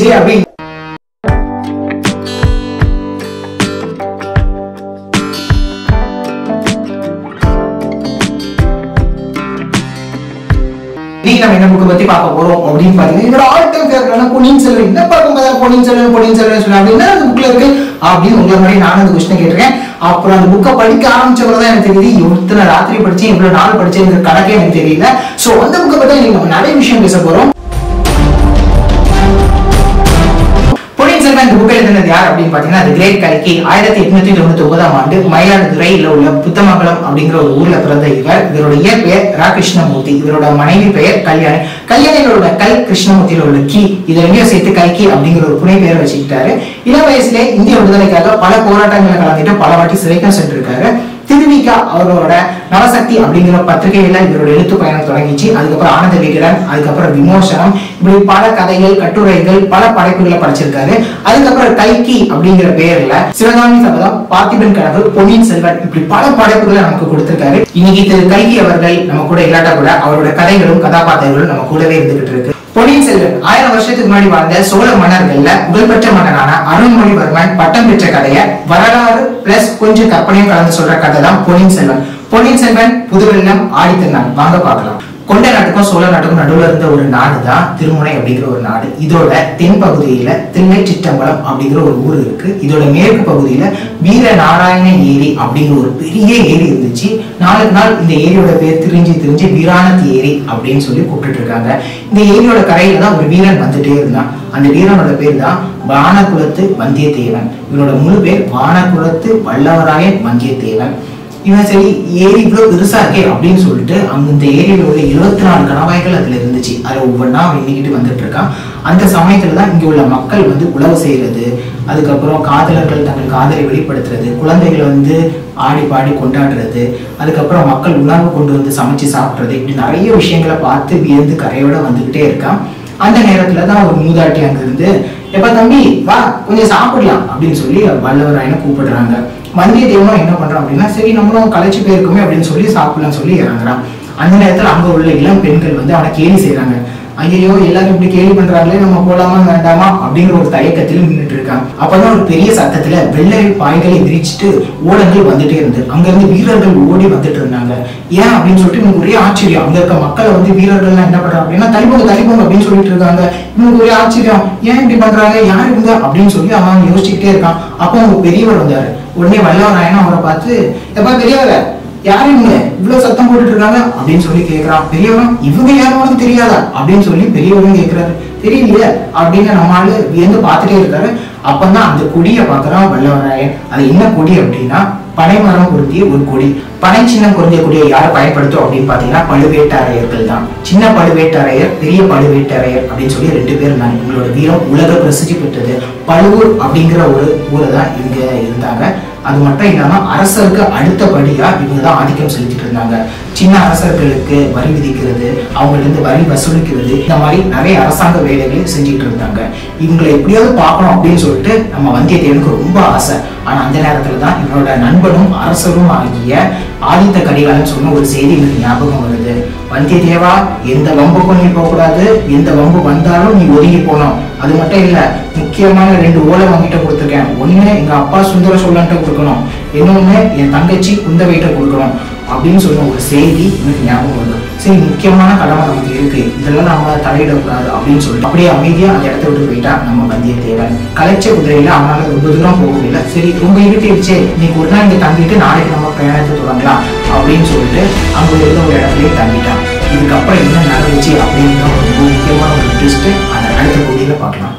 இருந்துச்சு அப்படி இன்னைக்கு நம்ம என்ன புக்கு பத்தி பார்க்க போறோம் அப்படின்னு பாத்தீங்கன்னா என்னோட all time favourite Ponniyin Selvan என்ன பார்க்கும் போதா பொன்னியின் செல்வன் பொன்னியின் செல்வன் சொல்லி அப்படின்னா அந்த புக்ல இருக்கு அப்படின்னு உங்களை மாதிரி நானும் அந்த கொஸ்டின் கேட்டிருக்கேன் அப்புறம் அந்த புக்கை படிக்க ஆரம்பிச்சவங்க தான் எனக்கு தெரியுது எத்தனை ராத்திரி படிச்சேன் இவ்வளவு நாள் படிச்சேங்கிற கணக்கே எனக்கு தெரியல சோ அந்த புக்கை பத்தி இன்னைக்கு நம்ம நிறைய விஷயம் பேச போறோம் பொன்னியின் செல்வன் இந்த புக் எழுதினது யார் அப்படின்னு பாத்தீங்கன்னா அது கிரேட் கல்கி ஆயிரத்தி எட்நூத்தி தொண்ணூத்தி ஒன்பதாம் ஆண்டு மயிலாடுதுறையில் உள்ள புத்தமங்கலம் அப்படிங்கிற ஒரு ஊர்ல பிறந்த இவர் இவரோட இயற்பெயர் ரா கிருஷ்ணமூர்த்தி இவரோட மனைவி பெயர் கல்யாணி கல்யாணிகளோட கல் கிருஷ்ணமூர்த்தியில உள்ள கி இதை ரெண்டையும் சேர்த்து கல்கி அப்படிங்கிற ஒரு புனை பெயரை வச்சுக்கிட்டாரு இளம் வயசுல இந்திய விடுதலைக்காக பல போராட்டங்களை கலந்துட்டு பல வாட்டி சிறைக்கும் சென்றிருக்காரு திருவிக்கா அவரோட நவசக்தி அப்படிங்கிற பத்திரிகையில இவரோட எழுத்து பயணம் தொடங்கிச்சு அதுக்கப்புறம் ஆனந்த விகடன் அதுக்கப்புறம் விமோசனம் இப்படி பல கதைகள் கட்டுரைகள் பல படைப்புகளை படிச்சிருக்காரு அதுக்கப்புறம் கல்கி அப்படிங்கிற பெயர்ல சிவகாமி சபதம் பார்த்திபன் கனவு பொன்னியின் செல்வன் இப்படி பல படைப்புகளை நமக்கு கொடுத்திருக்காரு இன்னைக்கு திரு கல்கி அவர்கள் நம்ம கூட இல்லாட்டா கூட அவரோட கதைகளும் கதாபாத்திரங்களும் நம்ம கூடவே இருந்துகிட்டு இருக்கு பொன்னியின் செல்வன் ஆயிரம் வருஷத்துக்கு முன்னாடி வாழ்ந்த சோழ மன்னர்கள்ல புகழ்பெற்ற மன்னனான அருண்மொழிவர்மன் பட்டம் பெற்ற கதையை வரலாறு பிளஸ் கொஞ்சம் கற்பனையும் கலந்து சொல்ற கதை தான் பொன்னியின் செல்வன் பொன்னியின் செல்வன் புதுவெள்ளம் ஆடித்திருந்தான் வாங்க பார்க்கலாம் கொண்ட நாட்டுக்கும் சோழ நாட்டுக்கும் நடுவுல இருந்த ஒரு நாடு தான் திருமுனை அப்படிங்கிற ஒரு நாடு இதோட தென் பகுதியில தில்லை சிற்றம்பலம் அப்படிங்கிற ஒரு ஊர் இருக்கு இதோட மேற்கு பகுதியில வீர நாராயண ஏரி அப்படிங்கிற ஒரு பெரிய ஏரி இருந்துச்சு நாளுக்கு நாள் இந்த ஏரியோட பேர் திரிஞ்சு திரிஞ்சு வீராணத்தி ஏரி அப்படின்னு சொல்லி கூப்பிட்டு இருக்காங்க இந்த ஏரியோட கரையில தான் ஒரு வீரன் வந்துட்டே இருந்தான் அந்த வீரனோட பேர் தான் வானகுலத்து வந்தியத்தேவன் இவனோட முழு பேர் வானகுலத்து வல்லவராயன் வந்தியத்தேவன் இவன் சரி ஏரி இவ்வளவு பெருசா இருக்கே அப்படின்னு சொல்லிட்டு அங்க இந்த ஏரியில உள்ள இருபத்தி நாலு கணவாய்கள் அதுல இருந்துச்சு அதுல ஒவ்வொன்றா எண்ணிக்கிட்டு வந்துட்டு இருக்கான் அந்த சமயத்துல தான் இங்க உள்ள மக்கள் வந்து உழவு செய்யறது அதுக்கப்புறம் காதலர்கள் தங்கள் காதலை வெளிப்படுத்துறது குழந்தைகளை வந்து ஆடி பாடி கொண்டாடுறது அதுக்கப்புறம் மக்கள் உணவு கொண்டு வந்து சமைச்சு சாப்பிடுறது இப்படி நிறைய விஷயங்களை பார்த்து வியந்து கரையோட வந்துகிட்டே இருக்கான் அந்த நேரத்துல தான் ஒரு மூதாட்டி அங்க இருந்து எப்ப தம்பி வா கொஞ்சம் சாப்பிடலாம் அப்படின்னு சொல்லி வல்லவராயனை கூப்பிடுறாங்க வந்தியத்தேவனும் என்ன பண்றான் அப்படின்னா சரி நம்மளும் களைச்சு போயிருக்குமே அப்படின்னு சொல்லி சாப்பிடலாம் சொல்லி இறங்குறான் அந்த நேரத்துல அங்க உள்ள இளம் பெண்கள் வந்து அவனை கேலி செய்றாங்க ஐயோ எல்லாரும் இப்படி கேலி பண்றாங்களே நம்ம போலாமா வேண்டாமா அப்படிங்கிற ஒரு தயக்கத்தில் நின்றுட்டு இருக்காங்க அப்பதான் ஒரு பெரிய சத்தத்துல வெள்ளை பாய்களை விரிச்சிட்டு ஓடங்கள் வந்துட்டே இருந்து அங்க இருந்து வீரர்கள் ஓடி வந்துட்டு இருந்தாங்க ஏன் அப்படின்னு சொல்லிட்டு இவங்க ஒரே ஆச்சரியம் அங்க இருக்க மக்களை வந்து வீரர்கள்லாம் என்ன பண்றாங்க அப்படின்னா தலிபோங்க தலிபோங்க அப்படின்னு சொல்லிட்டு இருக்காங்க இவங்க ஒரே ஆச்சரியம் ஏன் இப்படி பண்றாங்க யார் இவங்க அப்படின்னு சொல்லி அவன் யோசிச்சுக்கிட்டே இருக்கான் அப்போ அவங்க பெரியவர் வந்தாரு உடனே வல்லவராயனும் அவரை பார்த்து எப்பா பெரியவர யார் இவங்க இவ்வளவு சத்தம் போட்டுட்டு இருக்காங்க அப்படின்னு சொல்லி கேக்குறான் பெரியவன் இவங்க யாரும் உனக்கு தெரியாதா அப்படின்னு சொல்லி பெரியவரும் கேக்குறாரு தெரியலையே அப்படின்னு நம்ம ஆளு வியந்து பார்த்துட்டே இருக்காரு அப்பதான் அந்த கொடியை பார்க்கறான் வல்லவராயன் அது என்ன கொடி அப்படின்னா பனைமரம் பொருந்திய ஒரு கொடி பனை சின்னம் பொருந்திய கொடியை யார் பயன்படுத்தும் அப்படின்னு பாத்தீங்கன்னா பழுவேட்டரையர்கள் தான் சின்ன பழுவேட்டரையர் பெரிய பழுவேட்டரையர் அப்படின்னு சொல்லி ரெண்டு பேர் இருந்தாங்க இவங்களோட வீரம் உலக பிரசித்தி பெற்றது பழுவூர் அப்படிங்கிற ஒரு ஊரை தான் இவங்க இருந்தாங்க அது மட்டும் இல்லாம அரசருக்கு அடுத்தபடியா இவங்க தான் ஆதிக்கம் செலுத்திட்டு இருந்தாங்க சின்ன அரசர்களுக்கு வரி விதிக்கிறது அவங்கள்ட்ட இருந்து வரி வசூலிக்கிறது இந்த மாதிரி நிறைய அரசாங்க வேலைகளை செஞ்சுட்டு இருந்தாங்க இவங்களை எப்படியாவது பார்க்கணும் அப்படின்னு சொல்லிட்டு நம்ம வந்தியத்தேவனுக்கு ரொம்ப ஆசை ஆனா அந்த நேரத்துல தான் இவனோட நண்பனும் அரசரும் ஆகிய ஆதித்த கரிகாலன் சொன்ன ஒரு செய்தி எனக்கு ஞாபகம் வருது வந்தியத்தேவா எந்த வம்புக்கும் நீ போகக்கூடாது எந்த வம்பு வந்தாலும் நீ ஒதுங்கி போகணும் அது மட்டும் இல்ல முக்கியமான ரெண்டு ஓலை வாங்கிட்ட கொடுத்துருக்கேன் ஒண்ணு எங்க அப்பா சுந்தர சோழன்ட்ட கொடுக்கணும் இன்னொன்னு என் தங்கச்சி குந்தவைகிட்ட கொடுக்கணும் அப்படின்னு சொன்ன ஒரு செய்தி எனக்கு ஞாபகம் வருது சரி முக்கியமான கடமை நமக்கு இருக்கு இதெல்லாம் நம்ம தலையிடக்கூடாது அப்படின்னு சொல்லிட்டு அப்படியே அமைதியா அந்த இடத்த விட்டு போயிட்டா நம்ம வந்தியத்தேவன் கலைச்ச குதிரையில அவனால ரொம்ப தூரம் போக முடியல சரி ரொம்ப இருட்டிடுச்சே இன்னைக்கு ஒரு நாள் இங்க தங்கிட்டு நாளைக்கு நம்ம பிரயாணத்தை தொடங்கலாம் அப்படின்னு சொல்லிட்டு அங்க இருந்த ஒரு இடத்துலயே தங்கிட்டான் இதுக்கப்புறம் என்ன நடந்துச்சு அப்படிங்கிற ஒரு முக்கியமான ஒரு ட்விஸ்ட் அந்த அடுத்த பகுதியில பார்க்கலாம்